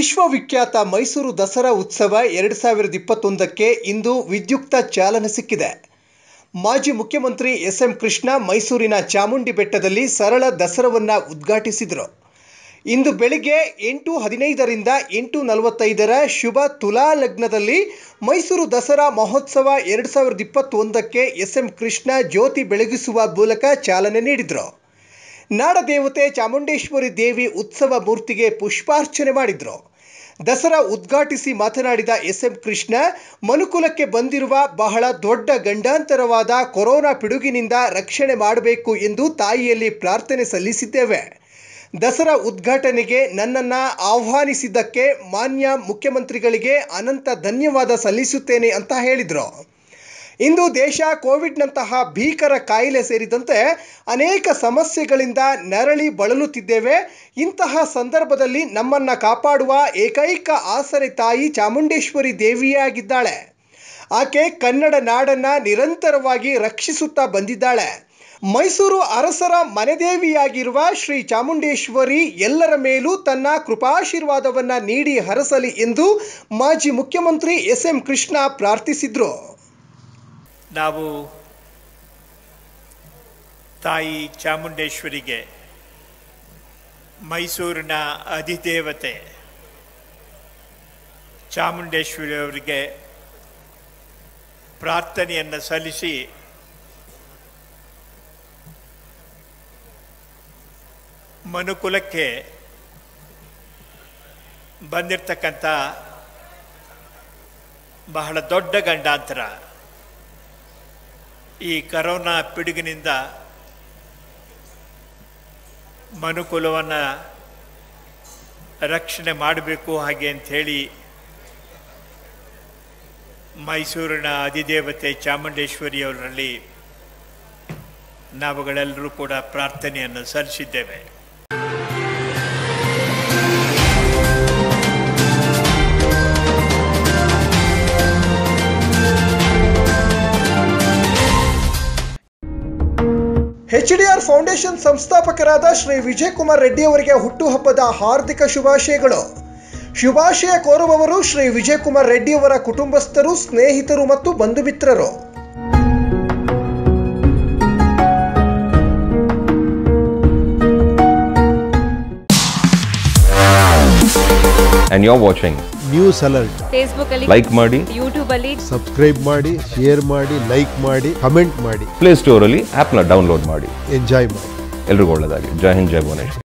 ವಿಶ್ವವಿಖ್ಯಾತ ಮೈಸೂರು ದಸರಾ ಉತ್ಸವ ಎರಡು ಸಾವಿರದ ಇಪ್ಪತ್ತೊಂದಕ್ಕೆ ಇಂದು ವಿದ್ಯುಕ್ತ ಚಾಲನೆ ಸಿಕ್ಕಿದೆ ಮಾಜಿ ಮುಖ್ಯಮಂತ್ರಿ ಎಸ್ ಎಂ ಕೃಷ್ಣ ಮೈಸೂರಿನ ಚಾಮುಂಡಿ ಬೆಟ್ಟದಲ್ಲಿ ಸರಳ ದಸರಾವನ್ನು ಉದ್ಘಾಟಿಸಿದರು ಇಂದು ಬೆಳಿಗ್ಗೆ ಎಂಟು ಹದಿನೈದರಿಂದ ಎಂಟು ನಲವತ್ತೈದರ ಶುಭ ತುಲಾ ಲಗ್ನದಲ್ಲಿ ಮೈಸೂರು ದಸರಾ ಮಹೋತ್ಸವ ಎರಡು ಸಾವಿರದ ಇಪ್ಪತ್ತೊಂದಕ್ಕೆ ಎಸ್ ಎಂ ಕೃಷ್ಣ ಜ್ಯೋತಿ ಬೆಳಗಿಸುವ ಮೂಲಕ ಚಾಲನೆ ನೀಡಿದರು ನಾಡದೇವತೆ ಚಾಮುಂಡೇಶ್ವರಿ ದೇವಿ ಉತ್ಸವ ಮೂರ್ತಿಗೆ ಪುಷ್ಪಾರ್ಚನೆ ಮಾಡಿದರು ದಸರಾ ಉದ್ಘಾಟಿಸಿ ಮಾತನಾಡಿದ ಎಸ್ ಎಂ ಕೃಷ್ಣ ಮನುಕುಲಕ್ಕೆ ಬಂದಿರುವ ಬಹಳ ದೊಡ್ಡ ಗಂಡಾಂತರವಾದ ಕೊರೋನಾ ಪಿಡುಗಿನಿಂದ ರಕ್ಷಣೆ ಮಾಡಬೇಕು ಎಂದು ತಾಯಿಯಲ್ಲಿ ಪ್ರಾರ್ಥನೆ ಸಲ್ಲಿಸಿದ್ದೇವೆ ದಸರಾ ಉದ್ಘಾಟನೆಗೆ ನನ್ನನ್ನು ಆಹ್ವಾನಿಸಿದ್ದಕ್ಕೆ ಮಾನ್ಯ ಮುಖ್ಯಮಂತ್ರಿಗಳಿಗೆ ಅನಂತ ಧನ್ಯವಾದ ಸಲ್ಲಿಸುತ್ತೇನೆ ಅಂತ ಹೇಳಿದರು ಇಂದು ದೇಶ ಕೋವಿಡ್ನಂತಹ ಭೀಕರ ಕಾಯಿಲೆ ಸೇರಿದಂತೆ ಅನೇಕ ಸಮಸ್ಯೆಗಳಿಂದ ನರಳಿ ಬಳಲುತ್ತಿದ್ದೇವೆ ಇಂತಹ ಸಂದರ್ಭದಲ್ಲಿ ನಮ್ಮನ್ನು ಕಾಪಾಡುವ ಏಕೈಕ ಆಸರೆ ತಾಯಿ ಚಾಮುಂಡೇಶ್ವರಿ ದೇವಿಯೇ ಆಗಿದ್ದಾಳೆ ಆಕೆ ಕನ್ನಡ ನಾಡನ್ನು ನಿರಂತರವಾಗಿ ರಕ್ಷಿಸುತ್ತಾ ಬಂದಿದ್ದಾಳೆ ಮೈಸೂರು ಅರಸರ ಮನೆದೇವಿಯಾಗಿರುವ ಶ್ರೀ ಚಾಮುಂಡೇಶ್ವರಿ ಎಲ್ಲರ ಮೇಲೂ ತನ್ನ ಕೃಪಾಶೀರ್ವಾದವನ್ನು ನೀಡಿ ಹರಸಲಿ ಎಂದು ಮಾಜಿ ಮುಖ್ಯಮಂತ್ರಿ ಎಸ್ ಎಂ ಕೃಷ್ಣ ಪ್ರಾರ್ಥಿಸಿದರು ನಾವು ತಾಯಿ ಚಾಮುಂಡೇಶ್ವರಿಗೆ ಮೈಸೂರಿನ ಅಧಿದೇವತೆ ಚಾಮುಂಡೇಶ್ವರಿ ಅವರಿಗೆ ಪ್ರಾರ್ಥನೆಯನ್ನು ಸಲ್ಲಿಸಿ ಮನುಕುಲಕ್ಕೆ ಬಂದಿರತಕ್ಕಂಥ ಬಹಳ ದೊಡ್ಡ ಗಂಡಾಂತರ ಈ ಕರೋನಾ ಪಿಡುಗಿನಿಂದ ಮನುಕುಲವನ್ನು ರಕ್ಷಣೆ ಮಾಡಬೇಕು ಹಾಗೆ ಅಂಥೇಳಿ ಮೈಸೂರಿನ ಅಧಿದೇವತೆ ಚಾಮುಂಡೇಶ್ವರಿಯವರಲ್ಲಿ ನಾವುಗಳೆಲ್ಲರೂ ಕೂಡ ಪ್ರಾರ್ಥನೆಯನ್ನು ಸಲ್ಲಿಸಿದ್ದೇವೆ ಎಚ್ಡಿಆರ್ ಫೌಂಡೇಶನ್ ಸಂಸ್ಥಾಪಕರಾದ ಶ್ರೀ ವಿಜಯಕುಮಾರ್ ರೆಡ್ಡಿ ಅವರಿಗೆ ಹುಟ್ಟುಹಬ್ಬದ ಹಾರ್ದಿಕ ಶುಭಾಶಯಗಳು ಶುಭಾಶಯ ಕೋರುವವರು ಶ್ರೀ ವಿಜಯಕುಮಾರ್ ರೆಡ್ಡಿ ಅವರ ಕುಟುಂಬಸ್ಥರು ಸ್ನೇಹಿತರು ಮತ್ತು ಬಂಧು ಮಿತ್ರರು and you're watching. News alert Facebook ಅಲ್ಲಿ Like ಮಾಡಿ ಯೂಟ್ಯೂಬ್ ಅಲ್ಲಿ ಸಬ್ಸ್ಕ್ರೈಬ್ ಮಾಡಿ ಶೇರ್ ಮಾಡಿ ಲೈಕ್ ಮಾಡಿ ಕಮೆಂಟ್ ಮಾಡಿ ಪ್ಲೇ ಸ್ಟೋರಲ್ಲಿ ಆ್ಯಪ್ನ ಡೌನ್ಲೋಡ್ ಮಾಡಿ ಎಂಜಾಯ್ ಮಾಡಿ ಎಲ್ರಿಗೂ ಒಳ್ಳೆಯದಾಗಲಿ ಜೈ ಹಿಂದ್ ಜೈ ಭುವನೇಶ್ವರ್